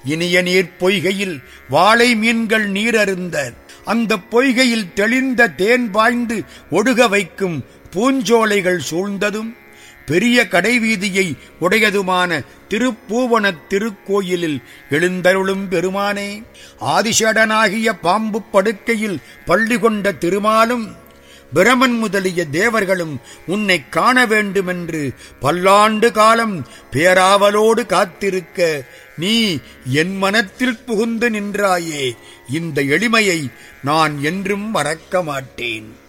இனிய நீர் பொய்கையில் வாளை மீன்கள் நீரருந்த அந்த பொய்கையில் தெளிந்த தேன் பாய்ந்து ஒடுக வைக்கும் பூஞ்சோலைகள் சூழ்ந்ததும் பெரிய கடைவீதியை உடையதுமான திருப்பூவனத் திருக்கோயிலில் எழுந்தருளும் பெருமானே ஆதிசேடனாகிய பாம்பு படுக்கையில் பள்ளி கொண்ட திருமாலும் பிரமன் முதலிய தேவர்களும் உன்னை காண வேண்டுமென்று பல்லாண்டு காலம் பேராவலோடு காத்திருக்க நீ என் மனத்தில் புகுந்து நின்றாயே இந்த எளிமையை நான் என்றும் மறக்க மாட்டேன்